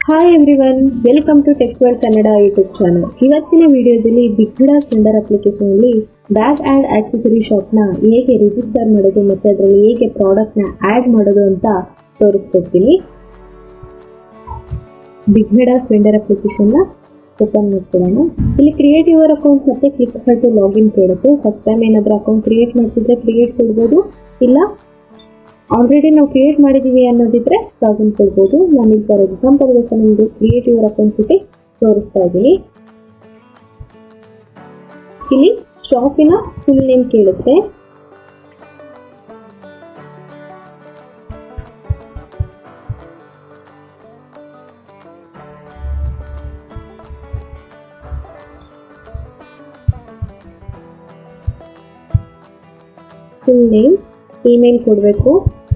hi everyone welcome to tech world Kannada YouTube channel ಇವತ್ತಿನ ವಿಡಿಯೋದಲ್ಲಿ ಬಿಗ್ಡ ಸೆಂಡರ್ ಅಪ್ಲಿಕೇಶನ್ ಅಲ್ಲಿ ಬ್ಯಾಗ್ ಆ್ಯಂಡ್ ಆಕ್ಸೆಸರಿ ಶಾಪ್ ನ ಹೇಗೆ ರಿಜಿಸ್ಟರ್ ಮಾಡೋದು ಮತ್ತೆ ಅದರಲ್ಲಿ ಹೇಗೆ ಪ್ರಾಡಕ್ಟ್ ನ ಆಡ್ ಮಾಡೋದು ಅಂತ ತೋರಿಸ್ಕೊಡ್ತೀನಿ ಬಿಗ್ಡ ಸೆಂಡರ್ ಅಪ್ಲಿಕೇಶನ್ ನ ಓಪನ್ ಮಾಡ್ಕೊಳ್ಳೋಣ ಇಲ್ಲಿ ಕ್ರಿಯೇಟ್ ಯುವರ್ ಅಕೌಂಟ್ ಮತ್ತೆ ಕ್ಲಿಕ್ ಮಾಡಿ ಲಾಗಿನ್ ಕೇಳುತ್ತೆ ಫಸ್ಟ್ ಟೈಮ್ ಏನಾದ್ರೂ ಅಕೌಂಟ್ ಕ್ರಿಯೇಟ್ ಮಾಡ್ತಿದ್ರೆ ಕ್ರಿಯೇಟ್ ಕೊಡ್ಬೋದು ಇಲ್ಲ ಆಲ್ರೆಡಿ ನಾವು ಕ್ರಿಯೇಟ್ ಮಾಡಿದೀವಿ ಅನ್ನೋದಿದ್ರೆ ಲಾಗಿನ್ ಕೊಡ್ಬೋದು ನಾನು ಇಲ್ಲಿ ಫಾರ್ ಎಕ್ಸಾಂಪಲ್ ನಿಮ್ದು ಕ್ರಿಯೇಟ್ ಯುವರ್ ಅಕೌಂಟ್ ಜೊತೆ ತೋರಿಸ್ತಾ ಇದ್ದೀನಿ ಇಲ್ಲಿ ಶಾಪಿನ ಫುಲ್ ನೇಮ್ ಕೇಳುತ್ತೆ ಫುಲ್ ನೇಮ್ ಇಮೇಲ್ ಕೊಡಬೇಕು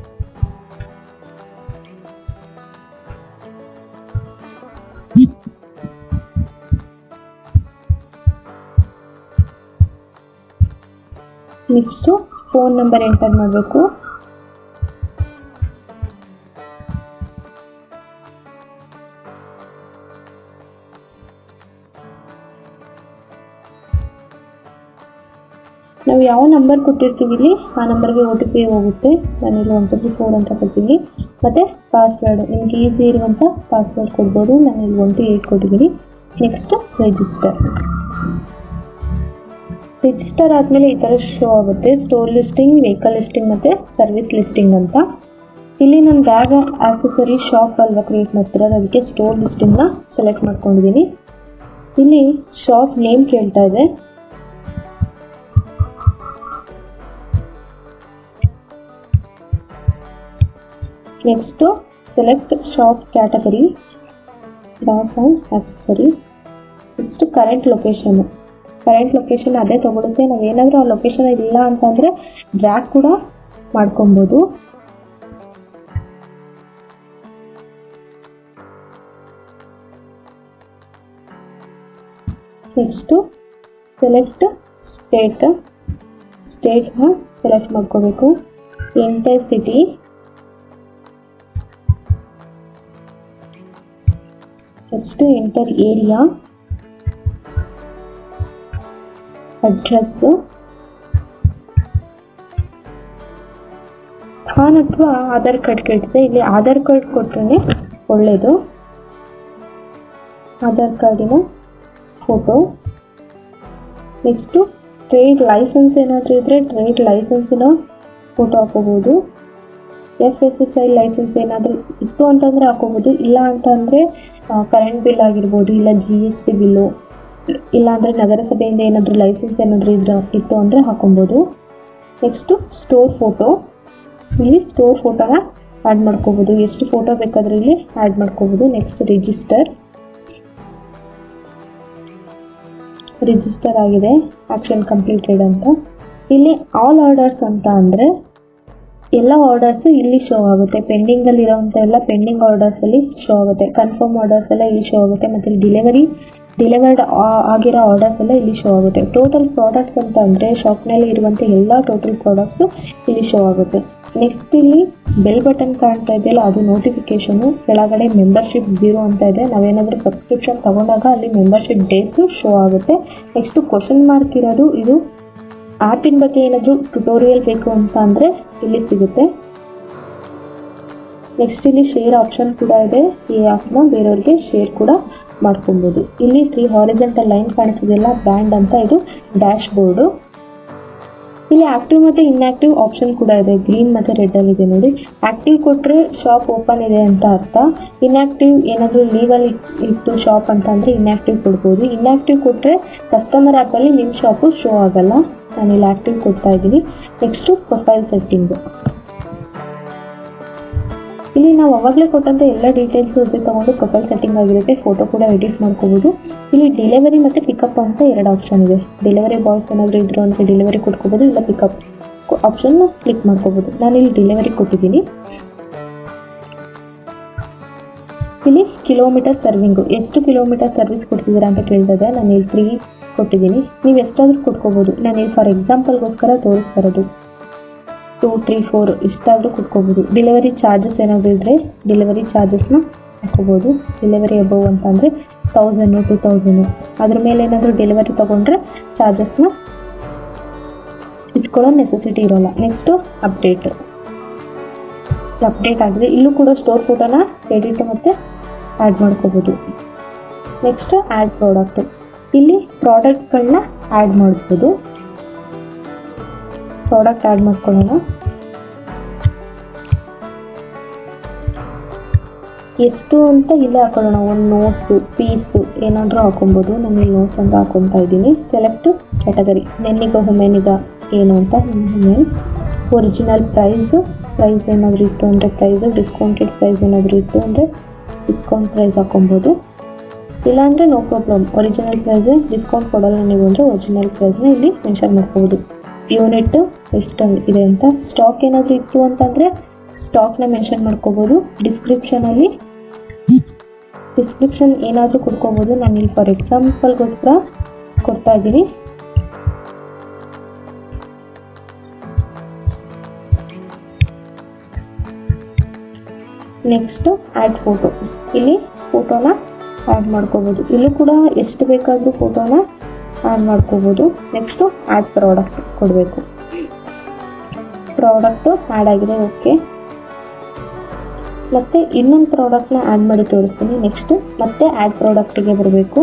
ನೆಕ್ಸ್ಟ್ ಫೋನ್ ನಂಬರ್ ಎಂಟರ್ ಮಾಡಬೇಕು ನಾವು ಯಾವ ನಂಬರ್ ಕೊಟ್ಟಿರ್ತೀವಿ ಇಲ್ಲಿ ಆ ನಂಬರ್ಗೆ ಒ ಟಿ ಪಿ ಹೋಗುತ್ತೆ ನಾನಿಲ್ಲಿ ಒನ್ ಟು ಫೋರ್ ಅಂತ ಕೊಡ್ತೀನಿ ಮತ್ತೆ ಪಾಸ್ವರ್ಡ್ ನಿಮ್ಗೆ ಈಸಿ ಇರುವಂಥ ಪಾಸ್ವರ್ಡ್ ಕೊಡ್ಬೋದು ನಾನು ಇಲ್ಲಿ ಒನ್ ಟು ಏಯ್ಟ್ ಕೊಟ್ಟಿದ್ದೀನಿ ನೆಕ್ಸ್ಟ್ ರಿಜಿಸ್ಟರ್ ರಿಜಿಸ್ಟರ್ ಆದಮೇಲೆ ಈ ಥರ ಶೋ ಆಗುತ್ತೆ ಸ್ಟೋರ್ ಲಿಸ್ಟಿಂಗ್ ವೆಹಿಕಲ್ ಲಿಸ್ಟಿಂಗ್ ಮತ್ತು ಸರ್ವಿಸ್ ಲಿಸ್ಟಿಂಗ್ ಅಂತ ಇಲ್ಲಿ ನಾನು ಬ್ಯಾಗ್ ಆಕ್ಸೆಸರಿ ಶಾಪ್ ಅಲ್ವಾ ಕ್ರಿಯೇಟ್ ಮಾಡ್ತಿರೋದು ಅದಕ್ಕೆ ಸ್ಟೋರ್ ಲಿಸ್ಟಿಂಗ್ನ ಸೆಲೆಕ್ಟ್ ಮಾಡ್ಕೊಂಡಿದ್ದೀನಿ ಇಲ್ಲಿ ಶಾಪ್ ನೇಮ್ ಕೇಳ್ತಾ ಇದೆ next select shop category bag and accessory next current location current location ಅದೇ ತಗೊಳುತ್ತೆ ನಾವೇನಾದರೂ ಆ ಲೊಕೇಶನ್ ಇಲ್ಲ ಅಂತಂದರೆ ಡ್ರ್ಯಾಗ್ ಕೂಡ ಮಾಡ್ಕೊಬೋದು ನೆಕ್ಸ್ಟು ಸೆಲೆಕ್ಟ್ ಸ್ಟೇಟ್ ಸ್ಟೇಟ್ನ ಸೆಲೆಕ್ಟ್ ಮಾಡ್ಕೋಬೇಕು enter city next enter area address ಖಾನ್ ಅಥವಾ ಆಧಾರ್ ಕಾರ್ಡ್ ಕೇಳ್ತಿದೆ ಇಲ್ಲಿ ಆಧಾರ್ ಕಾರ್ಡ್ ಕೊಟ್ಟರೆ ಒಳ್ಳೆಯದು ಆಧಾರ್ ಕಾರ್ಡಿನ ಫೋಟೋ ನೆಕ್ಸ್ಟು ಟ್ರೇಡ್ ಲೈಸೆನ್ಸ್ ಏನಾದರೂ ಇದ್ದರೆ ಟ್ರೇಡ್ ಲೈಸೆನ್ಸಿನ ಫೋಟೋ ಹಾಕೋಬೋದು F S S I license ಏನಾದರೂ ಇತ್ತು ಅಂತಂದರೆ ಹಾಕೋಬೋದು ಇಲ್ಲ ಅಂತಂದರೆ ಕರೆಂಟ್ ಬಿಲ್ ಆಗಿರ್ಬೋದು ಇಲ್ಲ ಜಿ ಎಸ್ ಟಿ ಬಿಲ್ಲು ಇಲ್ಲಾಂದರೆ ನಗರಸಭೆಯಿಂದ ಏನಾದರೂ ಲೈಸೆನ್ಸ್ ಏನಾದರೂ ಇದ್ರೆ ಇತ್ತು ಅಂದರೆ ಹಾಕೊಬೋದು ನೆಕ್ಸ್ಟು ಸ್ಟೋರ್ ಫೋಟೋ ಇಲ್ಲಿ ಸ್ಟೋರ್ ಫೋಟೋನ ಆ್ಯಡ್ ಮಾಡ್ಕೋಬೋದು ಎಷ್ಟು ಫೋಟೋ ಬೇಕಾದ್ರೆ ಇಲ್ಲಿ ಆ್ಯಡ್ ಮಾಡ್ಕೋಬೋದು ನೆಕ್ಸ್ಟ್ ರಿಜಿಸ್ಟರ್ ರಿಜಿಸ್ಟರ್ ಆಗಿದೆ ಆಕ್ಷನ್ ಕಂಪ್ಲೀಟೆಡ್ ಅಂತ ಇಲ್ಲಿ ಆಲ್ ಆರ್ಡರ್ಸ್ ಅಂತ ಅಂದರೆ ಎಲ್ಲ ಆರ್ಡರ್ಸ್ ಇಲ್ಲಿ ಶೋ ಆಗುತ್ತೆ ಪೆಂಡಿಂಗಲ್ಲಿ ಇರೋವಂಥ ಎಲ್ಲ ಪೆಂಡಿಂಗ್ ಆರ್ಡರ್ಸಲ್ಲಿ ಶೋ ಆಗುತ್ತೆ ಕನ್ಫರ್ಮ್ ಆರ್ಡರ್ಸ್ ಎಲ್ಲ ಇಲ್ಲಿ ಶೋ ಆಗುತ್ತೆ ಮತ್ತು ಡೆಲಿವರಿ ಡೆಲಿವರ್ಡ್ ಆಗಿರೋ ಆರ್ಡರ್ಸ್ ಎಲ್ಲ ಇಲ್ಲಿ ಶೋ ಆಗುತ್ತೆ ಟೋಟಲ್ ಪ್ರಾಡಕ್ಟ್ಸ್ ಅಂತ ಅಂದರೆ ಶಾಪ್ನಲ್ಲಿ ಇರುವಂಥ ಎಲ್ಲ ಟೋಟಲ್ ಪ್ರಾಡಕ್ಟ್ಸು ಇಲ್ಲಿ ಶೋ ಆಗುತ್ತೆ ನೆಕ್ಸ್ಟ್ ಇಲ್ಲಿ ಬೆಲ್ ಬಟನ್ ಕಾಣ್ತಾ ಇದೆಯಲ್ಲ ಅದು ನೋಟಿಫಿಕೇಶನು ಕೆಳಗಡೆ ಮೆಂಬರ್ಶಿಪ್ ಜೀರೋ ಅಂತ ಇದೆ ನಾವೇನಾದರೂ ಸಬ್ಸ್ಕ್ರಿಪ್ಷನ್ ತಗೊಂಡಾಗ ಅಲ್ಲಿ ಮೆಂಬರ್ಶಿಪ್ ಡೇಟು ಶೋ ಆಗುತ್ತೆ ನೆಕ್ಸ್ಟು ಕ್ವಶನ್ ಮಾರ್ಕ್ ಇರೋದು ಇದು ಆ್ಯಪಿನ ಬಗ್ಗೆ ಏನಾದರೂ ಟ್ಯುಟೋರಿಯಲ್ ಬೇಕು ಅಂತ ಅಂದರೆ ಇಲ್ಲಿ ಸಿಗುತ್ತೆ ನೆಕ್ಸ್ಟ್ ಇಲ್ಲಿ ಶೇರ್ ಆಪ್ಷನ್ ಕೂಡ ಇದೆ ಈ ಆ್ಯಪ್ನ ಬೇರೆಯವ್ರಿಗೆ ಶೇರ್ ಕೂಡ ಮಾಡ್ಕೊಬೋದು ಇಲ್ಲಿ ತ್ರೀ ಹಾರಿಜೆಂಟಲ್ ಲೈನ್ ಕಾಣಿಸೋದಿಲ್ಲ ಬ್ಯಾಂಡ್ ಅಂತ ಇದು ಡ್ಯಾಶ್ ಬೋರ್ಡು ಇಲ್ಲಿ ಆಕ್ಟಿವ್ ಮತ್ತು ಇನ್ಆಕ್ಟಿವ್ ಆಪ್ಷನ್ ಕೂಡ ಇದೆ ಗ್ರೀನ್ ಮತ್ತು ರೆಡ್ ಅಲ್ಲಿ ಇದೆ ನೋಡಿ ಆಕ್ಟಿವ್ ಕೊಟ್ಟರೆ ಶಾಪ್ ಓಪನ್ ಇದೆ ಅಂತ ಅರ್ಥ ಇನ್ಆಕ್ಟಿವ್ ಏನಾದರೂ ಲೀವಲ್ಲಿ ಇತ್ತು ಶಾಪ್ ಅಂತ ಅಂದರೆ ಇನ್ಆಕ್ಟಿವ್ ಕೊಡ್ಬೋದು ಇನ್ಆಕ್ಟಿವ್ ಕೊಟ್ಟರೆ ಕಸ್ಟಮರ್ ಆ್ಯಪಲ್ಲಿ ನಿಮ್ಮ ಶಾಪು ಶೋ ಆಗಲ್ಲ ನಾನು ಇಲ್ಲಿ ಆಕ್ಟಿವ್ ಕೊಡ್ತಾ ಇದ್ದೀನಿ ನೆಕ್ಸ್ಟು ಪ್ರೊಫೈಲ್ ಸೆಟ್ಟಿಂಗು ಇಲ್ಲಿ ನಾವು ಅವಾಗಲೇ ಕೊಟ್ಟಂಥ ಎಲ್ಲ ಡೀಟೇಲ್ಸ್ ಜೊತೆ ತಗೊಂಡು ಪ್ರೊಫೈಲ್ ಸೆಟ್ಟಿಂಗ್ ಆಗಿರುತ್ತೆ ಫೋಟೋ ಕೂಡ ಎಡಿಟ್ ಮಾಡ್ಕೋಬೋದು ಇಲ್ಲಿ ಡೆಲಿವರಿ ಮತ್ತು ಪಿಕಪ್ ಅಂತ ಎರಡು ಆಪ್ಷನ್ ಇದೆ ಡೆಲಿವರಿ ಬಾಯ್ಸ್ ಏನಾದರೂ ಇದ್ರು ಅಂದರೆ ಡೆಲಿವರಿ ಕೊಟ್ಕೋಬೋದು ಇಲ್ಲ ಪಿಕಪ್ ಆಪ್ಷನ್ನ ಕ್ಲಿಕ್ ಮಾಡ್ಕೋಬೋದು ನಾನು ಇಲ್ಲಿ ಡೆಲಿವರಿ ಕೊಟ್ಟಿದ್ದೀನಿ ಇಲ್ಲಿ ಕಿಲೋಮೀಟರ್ ಸರ್ವಿಂಗು ಎಷ್ಟು ಕಿಲೋಮೀಟರ್ ಸರ್ವಿಸ್ ಕೊಡ್ತಿದ್ದೀರಾ ಅಂತ ಕೇಳಿದಾಗ ನಾನು ಇಲ್ಲಿ ತ್ರೀ ಕೊಟ್ಟಿದ್ದೀನಿ ನೀವು ಎಷ್ಟಾದರೂ ಕೊಟ್ಕೋಬೋದು ನಾನು ಇಲ್ಲಿ ಫಾರ್ ಎಕ್ಸಾಂಪಲ್ಗೋಸ್ಕರ ತೋರಿಸ್ತಾ ಇರೋದು ಟೂ ತ್ರೀ ಫೋರ್ ಇಷ್ಟಾದರೂ ಕೊಟ್ಕೋಬೋದು ಡೆಲಿವರಿ ಚಾರ್ಜಸ್ ಏನಾದರೂ ಇದ್ದರೆ ಡೆಲಿವರಿ ಚಾರ್ಜಸ್ನ ಹಾಕೋಬೋದು ಡೆಲಿವರಿ ಅಬೌವ್ ಅಂತ ಅಂದರೆ ತೌಸಂಡು ಟು ತೌಸಂಡು ಅದ್ರ ಮೇಲೆ ಏನಾದರೂ ಡೆಲಿವರಿ ತೊಗೊಂಡ್ರೆ ಚಾರ್ಜಸ್ನ ಇಟ್ಕೊಳ್ಳೋ ನೆಸೆಸಿಟಿ ಇರೋಲ್ಲ ನೆಕ್ಸ್ಟು ಅಪ್ಡೇಟ್ ಅಪ್ಡೇಟ್ ಆಗಿದೆ ಇಲ್ಲೂ ಕೂಡ ಸ್ಟೋರ್ ಫೋಟೋನ ಎಡಿಟ್ ಮತ್ತು ಆ್ಯಡ್ ಮಾಡ್ಕೋಬೋದು ನೆಕ್ಸ್ಟ್ ಆ್ಯಡ್ ಪ್ರಾಡಕ್ಟ್ ಇಲ್ಲಿ ಪ್ರಾಡಕ್ಟ್ಗಳನ್ನ ಆ್ಯಡ್ ಮಾಡ್ಬೋದು ಪ್ರಾಡಕ್ಟ್ ಆ್ಯಡ್ ಮಾಡ್ಕೊಳ್ಳೋಣ ಎಷ್ಟು ಅಂತ ಇಲ್ಲೇ ಹಾಕೊಳ್ಳೋಣ ಒಂದು ನೋಟ್ಸು ಪೀಸು ಏನಾದರೂ ಹಾಕೊಬೋದು ನಾನು ಇಲ್ಲಿ ನೋಟ್ಸ್ ಅಂತ ಹಾಕೊತಾ ಇದ್ದೀನಿ ಸೆಲೆಕ್ಟ್ ಕ್ಯಾಟಗರಿ ನೆನ್ನಿಗ ಹುಮೆನಿಗ ಏನು ಅಂತ ಹುಮೆನ್ ಒರಿಜಿನಲ್ ಪ್ರೈಸು ಪ್ರೈಸ್ ಏನಾದರೂ ಇತ್ತು ಅಂದರೆ ಪ್ರೈಸು ಡಿಸ್ಕೌಂಟೆಡ್ ಪ್ರೈಸ್ ಏನಾದರೂ ಇತ್ತು ಅಂದರೆ ಡಿಸ್ಕೌಂಟ್ ಪ್ರೈಸ್ ಹಾಕೊಬೋದು ಇಲ್ಲಾಂದರೆ no problem original price discount ಕೊಡಲ್ಲ ನೀವು ಅಂದರೆ ಒರಿಜಿನಲ್ ಪ್ರೈಸ್ನ ಇಲ್ಲಿ ಮೆನ್ಷನ್ ಮಾಡ್ಕೋಬೋದು ಯೂನಿಟ್ ಎಷ್ಟು ಇದೆ ಅಂತ ಸ್ಟಾಕ್ ಏನಾದರೂ ಇತ್ತು ಅಂತಂದರೆ ಸ್ಟಾಕ್ನ ಮೆನ್ಷನ್ ಮಾಡ್ಕೋಬೋದು ಡಿಸ್ಕ್ರಿಪ್ಷನಲ್ಲಿ ಡಿಸ್ಕ್ರಿಪ್ಷನ್ ಏನಾದರೂ ಕೊಡ್ಕೋಬೋದು ನಾನು ಇಲ್ಲಿ ಫಾರ್ ಎಕ್ಸಾಂಪಲ್ಗೋಸ್ಕರ ಕೊಡ್ತಾ ಇದ್ದೀನಿ ನೆಕ್ಸ್ಟ್ ಆ್ಯಡ್ ಫೋಟೋ ಇಲ್ಲಿ ಫೋಟೋನ ಆ್ಯಡ್ ಮಾಡ್ಕೋಬೋದು ಇಲ್ಲೂ ಕೂಡ ಎಷ್ಟು ಬೇಕಾದರೂ ಫೋಟೋನ ಆ್ಯಡ್ ಮಾಡ್ಕೋಬೋದು ನೆಕ್ಸ್ಟು ಆ್ಯಡ್ ಪ್ರಾಡಕ್ಟ್ ಕೊಡಬೇಕು ಪ್ರಾಡಕ್ಟು ಆ್ಯಡ್ ಆಗಿದೆ ಓಕೆ ಮತ್ತೆ ಇನ್ನೊಂದು ಪ್ರಾಡಕ್ಟ್ನ ಆ್ಯಡ್ ಮಾಡಿ ತೋರಿಸ್ತೀನಿ ನೆಕ್ಸ್ಟ್ ಮತ್ತೆ ಆ್ಯಡ್ ಪ್ರಾಡಕ್ಟಿಗೆ ಬರಬೇಕು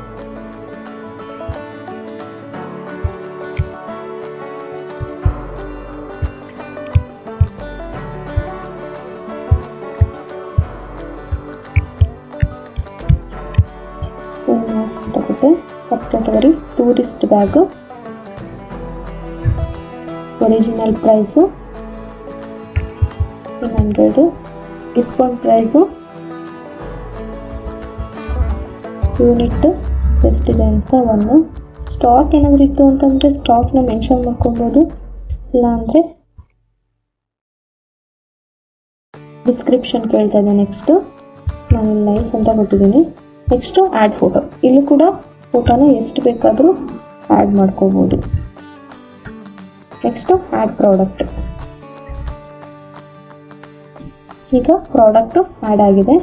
ತಗೊಟ್ಟೆ first category tourist bag original price hundred discount price unit ಎಷ್ಟಿದೆ ಅಂತ ಒಂದು ಸ್ಟಾಕ್ ಏನಾದರೂ ಇತ್ತು ಅಂತಂದರೆ ಸ್ಟಾಕ್ನ ಮೆನ್ಷನ್ ಮಾಡ್ಕೊಬೋದು ಇಲ್ಲಾಂದರೆ ಡಿಸ್ಕ್ರಿಪ್ಷನ್ ಕೇಳ್ತಾ ಇದೆ ನೆಕ್ಸ್ಟು ನಾನು ಲೈಫ್ ಅಂತ ಕೊಟ್ಟಿದ್ದೀನಿ ನೆಕ್ಸ್ಟು ಆ್ಯಡ್ ಫೋಟೋ ಇಲ್ಲೂ ಕೂಡ ಫೋಟೋನ ಎಷ್ಟು ಬೇಕಾದರೂ ಆ್ಯಡ್ ಮಾಡ್ಕೋಬೋದು ನೆಕ್ಸ್ಟು ಆ್ಯಡ್ ಪ್ರಾಡಕ್ಟ್ ಈಗ ಪ್ರಾಡಕ್ಟು ಆ್ಯಡ್ ಆಗಿದೆ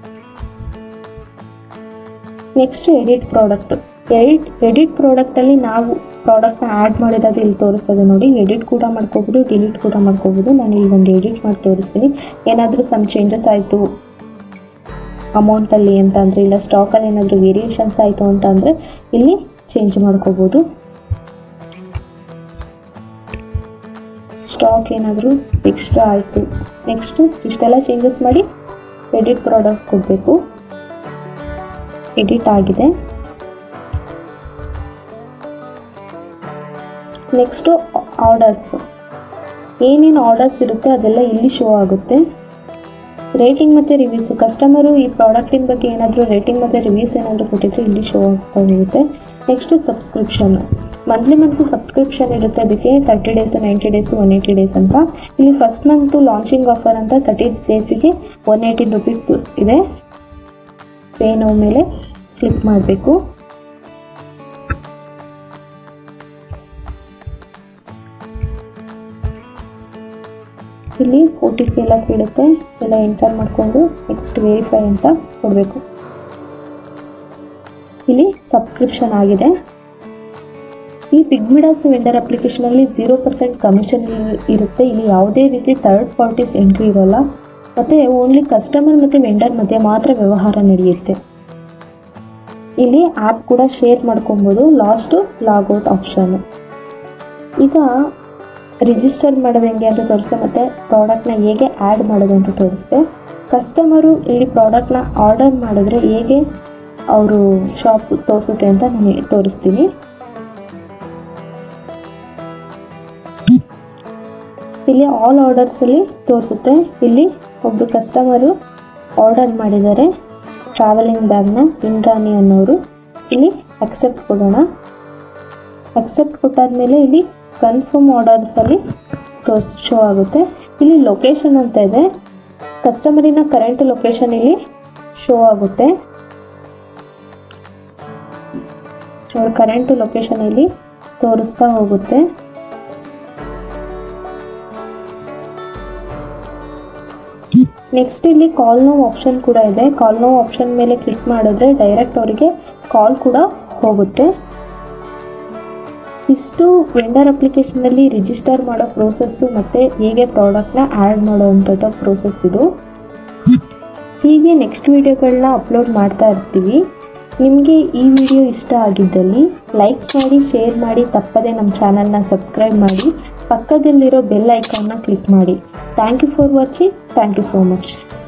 next edit product edit edit ಪ್ರಾಡಕ್ಟಲ್ಲಿ ನಾವು ಪ್ರಾಡಕ್ಟ್ನ ಆ್ಯಡ್ ಮಾಡಿದಾಗ ಇಲ್ಲಿ ತೋರಿಸ್ತದೆ ನೋಡಿ ಎಡಿಟ್ ಕೂಡ ಮಾಡ್ಕೋಬೋದು ಡಿಲೀಟ್ ಕೂಡ ಮಾಡ್ಕೋಬೋದು ನಾನು ಇಲ್ಲಿ ಒಂದು ಎಡಿಟ್ ಮಾಡಿ ತೋರಿಸ್ತೀನಿ ಏನಾದರೂ ಸಮ್ ಚೇಂಜಸ್ ಆಯಿತು ಅಮೌಂಟಲ್ಲಿ ಅಂತ ಅಂದರೆ ಇಲ್ಲ ಸ್ಟಾಕಲ್ಲಿ ಏನಾದರೂ ವೇರಿಯೇಷನ್ಸ್ ಆಯಿತು ಅಂತ ಅಂದರೆ ಇಲ್ಲಿ ಚೇಂಜ್ ಮಾಡ್ಕೋಬೋದು ಸ್ಟಾಕ್ ಏನಾದರೂ ಎಕ್ಸ್ಟ್ರಾ ಆಯಿತು ನೆಕ್ಸ್ಟು ಇಷ್ಟೆಲ್ಲ ಚೇಂಜಸ್ ಮಾಡಿ ಎಡಿಟ್ ಪ್ರಾಡಕ್ಟ್ ಕೊಡಬೇಕು ಎಡಿಟ್ ಆಗಿದೆ ನೆಕ್ಸ್ಟು ಆರ್ಡರ್ಸ್ ಏನೇನು ಆರ್ಡರ್ಸ್ ಇರುತ್ತೆ ಅದೆಲ್ಲ ಇಲ್ಲಿ ಶೋ ಆಗುತ್ತೆ ರೇಟಿಂಗ್ ಮತ್ತು ರಿವ್ಯೂಸು ಕಸ್ಟಮರು ಈ ಪ್ರಾಡಕ್ಟಿನ ಬಗ್ಗೆ ಏನಾದರೂ ರೇಟಿಂಗ್ ಮತ್ತು ರಿವ್ಯೂಸ್ ಏನಾದರೂ ಕೊಟ್ಟಿದ್ರೆ ಇಲ್ಲಿ ಶೋ ಆಗ್ತಾ ಹೋಗುತ್ತೆ next subscription monthly monthly subscription ಇರುತ್ತೆ ಅದಕ್ಕೆ thirty days ninety days one eighty days ಅಂತ ಇಲ್ಲಿ ಫಸ್ಟ್ ಮಂತು ಲಾಂಚಿಂಗ್ ಆಫರ್ ಅಂತ ತರ್ಟಿ ಡೇಸಿಗೆ ಒನ್ ಏಯ್ಟೀನ್ ರುಪೀಸ್ ಇದೆ ಪೇ ನೋವು ಮೇಲೆ ಕ್ಲಿಕ್ ಮಾಡಬೇಕು ಇಲ್ಲಿ ಒ ಟಿ ಪಿ ಎಲ್ಲ ಕೇಳುತ್ತೆ ಎಲ್ಲ ಎಂಟರ್ ಮಾಡಿಕೊಂಡು ನೆಕ್ಸ್ಟ್ ವೆರಿಫೈ ಅಂತ ಕೊಡಬೇಕು ಇಲ್ಲಿ ಸಬ್ಸ್ಕ್ರಿಪ್ಷನ್ ಆಗಿದೆ ಈ ಪಿಗ್ಮಿಡಾಸ್ ವೆಂಡರ್ ಅಪ್ಲಿಕೇಶನಲ್ಲಿ ಜೀರೋ ಪರ್ಸೆಂಟ್ ಕಮಿಷನ್ ಇರುತ್ತೆ ಇಲ್ಲಿ ಯಾವುದೇ ರೀತಿ ಥರ್ಡ್ ಪಾರ್ಟೀಸ್ ಎಂಟ್ರಿ ಇರೋಲ್ಲ ಮತ್ತು ಓನ್ಲಿ ಕಸ್ಟಮರ್ ಮತ್ತು ವೆಂಡರ್ ಮಧ್ಯೆ ಮಾತ್ರ ವ್ಯವಹಾರ ನಡೆಯುತ್ತೆ ಇಲ್ಲಿ ಆ್ಯಪ್ ಕೂಡ ಶೇರ್ ಮಾಡ್ಕೊಬೋದು ಲಾಸ್ಟು ಲಾಗೌಟ್ ಆಪ್ಷನ್ ಈಗ ರಿಜಿಸ್ಟರ್ ಮಾಡೋದು ಹೆಂಗೆ ಅಂತ ತೋರಿಸ್ತೆ ಮತ್ತು ಪ್ರಾಡಕ್ಟ್ನ ಹೇಗೆ ಆ್ಯಡ್ ಮಾಡೋದು ಅಂತ ತೋರಿಸ್ತೆ ಕಸ್ಟಮರು ಇಲ್ಲಿ ಪ್ರಾಡಕ್ಟ್ನ ಆರ್ಡರ್ ಮಾಡಿದ್ರೆ ಹೇಗೆ ಅವರು ಶಾಪ್ ತೋರಿಸುತ್ತೆ ಅಂತ ನಾನು ತೋರಿಸ್ತೀನಿ ಇಲ್ಲಿ ಆಲ್ ಆರ್ಡರ್ಸಲ್ಲಿ ತೋರಿಸುತ್ತೆ ಇಲ್ಲಿ ಒಬ್ಬರು ಕಸ್ಟಮರು ಆರ್ಡರ್ ಮಾಡಿದ್ದಾರೆ ಟ್ರಾವೆಲಿಂಗ್ ಬ್ಯಾಗ್ನ ಇಂದ್ರಾಣಿ ಅನ್ನೋರು ಇಲ್ಲಿ ಅಕ್ಸೆಪ್ಟ್ ಕೊಡೋಣ ಅಕ್ಸೆಪ್ಟ್ ಕೊಟ್ಟಾದ್ಮೇಲೆ ಇಲ್ಲಿ ಕನ್ಫರ್ಮ್ ಆರ್ಡರ್ಸಲ್ಲಿ ತೋರ್ಸ್ ಶೋ ಆಗುತ್ತೆ ಇಲ್ಲಿ ಲೊಕೇಶನ್ ಅಂತ ಇದೆ ಕಸ್ಟಮರಿನ ಕರೆಂಟ್ ಲೊಕೇಶನ್ ಇಲ್ಲಿ ಶೋ ಆಗುತ್ತೆ ಅವ್ರ ಕರೆಂಟ್ ಲೊಕೇಶನ್ ಇಲ್ಲಿ ತೋರಿಸ್ತಾ ಹೋಗುತ್ತೆ ನೆಕ್ಸ್ಟ್ ಇಲ್ಲಿ ಕಾಲ್ ನೋ ಆಪ್ಷನ್ ಕೂಡ ಇದೆ ಕಾಲ್ ನೋ ಆಪ್ಷನ್ ಮೇಲೆ ಕ್ಲಿಕ್ ಮಾಡಿದ್ರೆ ಡೈರೆಕ್ಟ್ ಅವರಿಗೆ ಕಾಲ್ ಕೂಡ ಹೋಗುತ್ತೆ ಇಷ್ಟು ವೆಂಡರ್ ಅಪ್ಲಿಕೇಶನಲ್ಲಿ ರಿಜಿಸ್ಟರ್ ಮಾಡೋ ಪ್ರೋಸೆಸ್ಸು ಮತ್ತು ಹೇಗೆ ಪ್ರಾಡಕ್ಟ್ನ ಆ್ಯಡ್ ಮಾಡೋವಂಥದ್ದು ಪ್ರೋಸೆಸ್ ಇದು ಹೀಗೆ ನೆಕ್ಸ್ಟ್ ವಿಡಿಯೋಗಳನ್ನ ಅಪ್ಲೋಡ್ ಮಾಡ್ತಾ ಇರ್ತೀವಿ ನಿಮಗೆ ಈ ವಿಡಿಯೋ ಇಷ್ಟ ಆಗಿದ್ದಲ್ಲಿ ಲೈಕ್ ಮಾಡಿ ಶೇರ್ ಮಾಡಿ ತಪ್ಪದೆ ನಮ್ಮ ಚಾನಲ್ನ ಸಬ್ಸ್ಕ್ರೈಬ್ ಮಾಡಿ ಪಕ್ಕದಲ್ಲಿರೋ ಬೆಲ್ ಐಕಾನ್ನ ಕ್ಲಿಕ್ ಮಾಡಿ thank you for watching thank you so much